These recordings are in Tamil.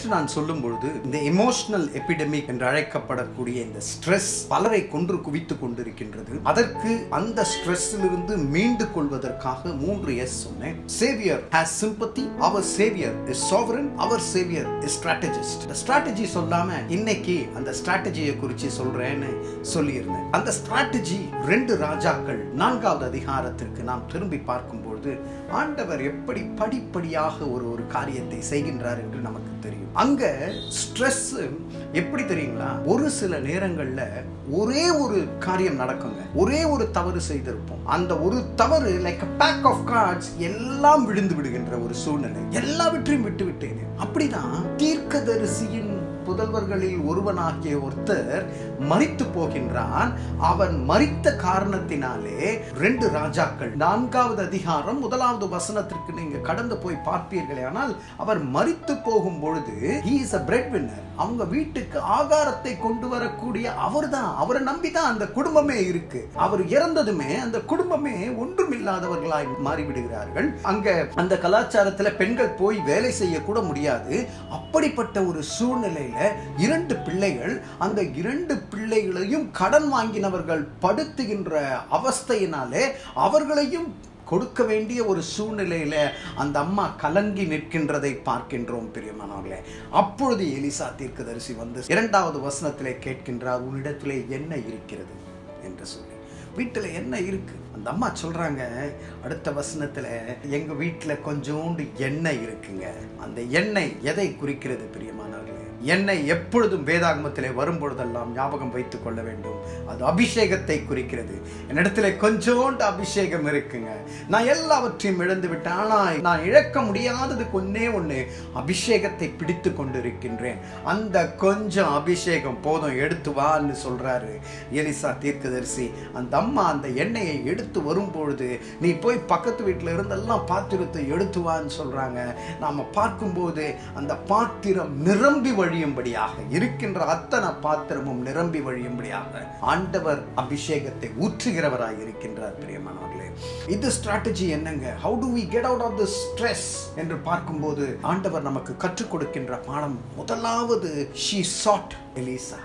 நேற்று நான் சொல்லும் பொழுது இந்த எமோஷனல் எபிடமிக் என்று அழைக்கப்படக்கூடிய இந்த ஸ்ட்ரெஸ் பலரை கொன்று குவித்துக் கொண்டிருக்கின்றது அதற்கு அந்த ஸ்ட்ரெஸ்ஸிலிருந்து மீண்டு கொள்வதற்காக மூன்று எஸ் சொன்னேன் சேவியர் ஹேஸ் சிம்பத்தி அவர் சேவியர் இஸ் sovereign அவர் சேவியர் இஸ் strategist இந்த ஸ்ட்ராட்டஜி சொல்லாம இன்னைக்கு அந்த ஸ்ட்ராட்டஜியை குறித்து சொல்றேன்னு சொல்லியிருந்தேன் அந்த ஸ்ட்ராட்டஜி ரெண்டு ராஜாக்கள் நான்காவது அதிகாரத்திற்கு நாம் திரும்பி பார்க்கும்போது ஆண்டவர் எப்படி படிப்படியாக ஒரு ஒரு காரியத்தை செய்கின்றார் என்று நமக்கு தெரியும் அங்க ஸ்ட்ரெஸ் எப்படி தெரியுங்களா ஒரு சில நேரங்கள்ல ஒரே ஒரு காரியம் நடக்குங்க ஒரே ஒரு தவறு செய்திருப்போம் அந்த ஒரு தவறு லைக் பேக் ஆஃப் கார்ட்ஸ் எல்லாம் விழுந்து விடுகின்ற ஒரு சூழ்நிலை எல்லாவற்றையும் விட்டு விட்டேன் அப்படிதான் தீர்க்கதரிசியின் புதல்வர்களில் ஒருவனாகிய ஒருத்தர் மறித்து போகின்றான் அவன் மறித்த காரணத்தினாலே ரெண்டு ராஜாக்கள் நான்காவது அதிகாரம் முதலாவது வசனத்திற்கு நீங்க கடந்து போய் பார்ப்பீர்களே ஆனால் அவர் மறித்து போகும் பொழுது he is a breadwinner அவங்க வீட்டுக்கு ஆகாரத்தை கொண்டு வரக்கூடிய அவர்தான் அவரை நம்பிதான் அந்த குடும்பமே இருக்கு அவர் இறந்ததுமே அந்த குடும்பமே ஒன்றுமில்லாதவர்களாய் மாறிவிடுகிறார்கள் அங்க அந்த கலாச்சாரத்துல பெண்கள் போய் வேலை செய்ய கூட முடியாது அப்படிப்பட்ட ஒரு சூழ்நிலையில இரண்டு பிள்ளைகள் அந்த இரண்டு பிள்ளைகளையும் கடன் வாங்கினவர்கள் படுத்துகின்ற அவஸ்தையினாலே அவர்களையும் கொடுக்க வேண்டிய ஒரு சூழ்நிலையில அந்த அம்மா கலங்கி நிற்கின்றதை பார்க்கின்றோம் பிரியமானவர்களே அப்பொழுது எலிசா தீர்க்கதரிசி வந்து இரண்டாவது வசனத்திலே கேட்கின்றார் உன்னிடத்திலே என்ன இருக்கிறது என்று சொல்லி வீட்டில் என்ன இருக்கு அந்த அம்மா சொல்றாங்க அடுத்த வசனத்துல எங்க வீட்டில் கொஞ்சோண்டு எண்ணெய் இருக்குங்க அந்த எண்ணெய் எதை குறிக்கிறது பிரியமானவர்களே எண்ணெய் எப்பொழுதும் வேதாகமத்திலே வரும்பொழுதெல்லாம் ஞாபகம் வைத்துக் கொள்ள வேண்டும் அது அபிஷேகத்தை குறிக்கிறது என்னிடத்துல கொஞ்சோண்டு அபிஷேகம் இருக்குங்க நான் எல்லாவற்றையும் இழந்து விட்டேன் ஆனா நான் இழக்க முடியாதது ஒன்னே ஒண்ணு அபிஷேகத்தை பிடித்து கொண்டு இருக்கின்றேன் அந்த கொஞ்சம் அபிஷேகம் போதும் எடுத்து வான்னு சொல்றாரு எலிசா தீர்க்கதரிசி அந்த அம்மா அந்த எண்ணெயை எடுத்து வரும்பொழுது நீ போய் பக்கத்து வீட்டில் இருந்தெல்லாம் பாத்திரத்தை எடுத்து வான்னு சொல்றாங்க நாம பார்க்கும்போது அந்த பாத்திரம் நிரம்பி வழியும்படியாக இருக்கின்ற அத்தனை பாத்திரமும் நிரம்பி வழியும்படியாக ஆண்டவர் அபிஷேகத்தை ஊற்றுகிறவராய் இருக்கின்றார் பிரியமானவர்களே இது ஸ்ட்ராட்டஜி என்னங்க how to we get out of the stress என்று பார்க்கும்போது ஆண்டவர் நமக்கு கற்றுக் கொடுக்கின்ற பாடம் முதலாவது she said Elisha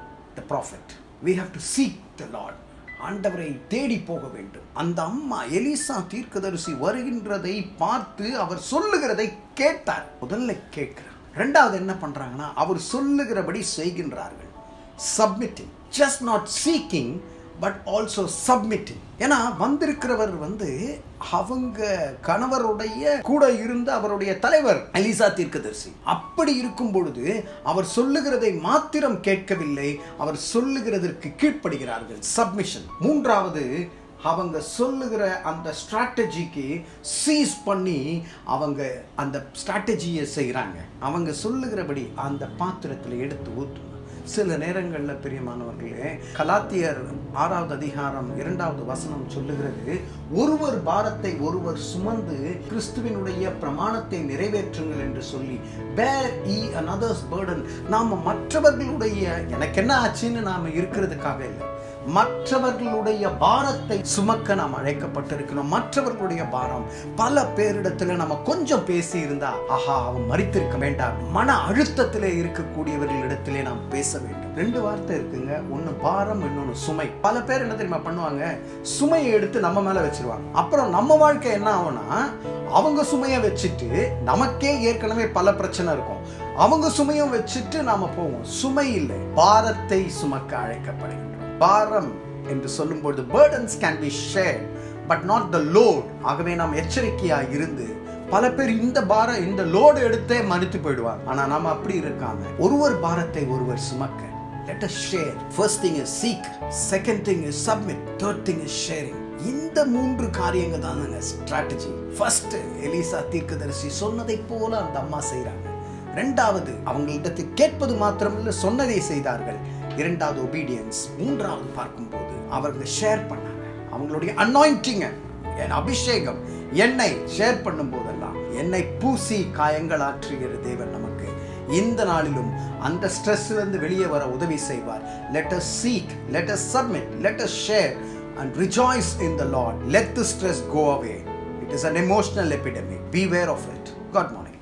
the prophet we have to seek the Lord ஆண்டவரை தேடி போக வேண்டும் அந்த அம்மா எலிசா தீர்க்கதரிசி வருகின்றதை பார்த்து அவர் சொல்லுகிறதை கேட்டார் முதல்ல கேட்கிறார் ரெண்டாவது என்ன பண்றாங்கன்னா அவர் சொல்லுகிறபடி செய்கின்றார்கள் submitting just not seeking but also submitting ஏன்னா வந்திருக்கிறவர் வந்து அவங்க கணவருடைய கூட இருந்த அவருடைய தலைவர் எலிசா தீர்க்கதரிசி அப்படி இருக்கும் பொழுது அவர் சொல்லுகிறதை மாத்திரம் கேட்கவில்லை அவர் சொல்லுகிறதற்கு கீழ்ப்படுகிறார்கள் சப்மிஷன் மூன்றாவது அவங்க சொல்லுகிற அந்த ஸ்ட்ராட்டஜிக்கு சீஸ் பண்ணி அவங்க அந்த ஸ்ட்ராட்டஜியை செய்கிறாங்க அவங்க சொல்லுகிறபடி அந்த பாத்திரத்தில் எடுத்து ஊற்றணும் சில நேரங்களில் பிரியமானவர்களே கலாத்தியர் ஆறாவது அதிகாரம் இரண்டாவது வசனம் சொல்லுகிறது ஒருவர் பாரத்தை ஒருவர் சுமந்து கிறிஸ்துவினுடைய பிரமாணத்தை நிறைவேற்றுங்கள் என்று சொல்லி பேர் இ another's burden நாம மற்றவர்களுடைய எனக்கு என்ன ஆச்சுன்னு நாம இருக்கிறதுக்காக இல்லை மற்றவர்களுடைய பாரத்தை சுமக்க நாம் அழைக்கப்பட்டிருக்கிறோம் மற்றவர்களுடைய பாரம் பல பேரிடத்துல நம்ம கொஞ்சம் பேசி இருந்தா ஆஹா அவன் மறித்திருக்க வேண்டாம் மன அழுத்தத்திலே இருக்கக்கூடியவர்களிடத்திலே நாம் பேச வேண்டும் ரெண்டு வார்த்தை இருக்குங்க ஒன்னு பாரம் இன்னொன்னு சுமை பல பேர் என்ன தெரியுமா பண்ணுவாங்க சுமையை எடுத்து நம்ம மேல வச்சிருவாங்க அப்புறம் நம்ம வாழ்க்கை என்ன ஆகும்னா அவங்க சுமையை வச்சுட்டு நமக்கே ஏற்கனவே பல பிரச்சனை இருக்கும் அவங்க சுமையும் வச்சுட்டு நாம போவோம் சுமை இல்லை பாரத்தை சுமக்க அழைக்கப்படுகின்றோம் பாரம் என்று சொல்லும்போது burdens can be shared but not the load ஆகவே நாம் எச்சரிக்கையாக இருந்து பல பேர் இந்த பாரம் இந்த லோடு எடுத்தே மறுத்து போயிடுவாங்க ஆனா நாம அப்படி இருக்காம ஒருவர் பாரத்தை ஒருவர் சுமக்க let us share first thing is seek second thing is submit third thing is sharing இந்த மூன்று காரியங்கள் தானுங்க ஸ்ட்ராட்டஜி ஃபர்ஸ்ட் எலிசா தீர்க்கதரிசி சொன்னதை போல அந்த அம்மா செய்றாங்க ரெண்டாவது அவங்களிடத்தில் கேட்பது மாத்திரமல்ல சொன்னதை செய்தார்கள் இரண்டாவது ஒபீடியன்ஸ் மூன்றாவது பார்க்கும்போது அவர்கள் ஷேர் பண்ணாங்க அவங்களுடைய அனாயிண்டிங்க என் அபிஷேகம் எண்ணெய் ஷேர் பண்ணும் போதெல்லாம் என்னை பூசி காயங்கள் ஆற்றுகிற தேவன் நமக்கு இந்த நாளிலும் அந்த ஸ்ட்ரெஸ்ல இருந்து வெளியே வர உதவி செய்வார் let us seek let us submit let us share and rejoice in the lord let the stress go away it is an emotional epidemic beware of it god morning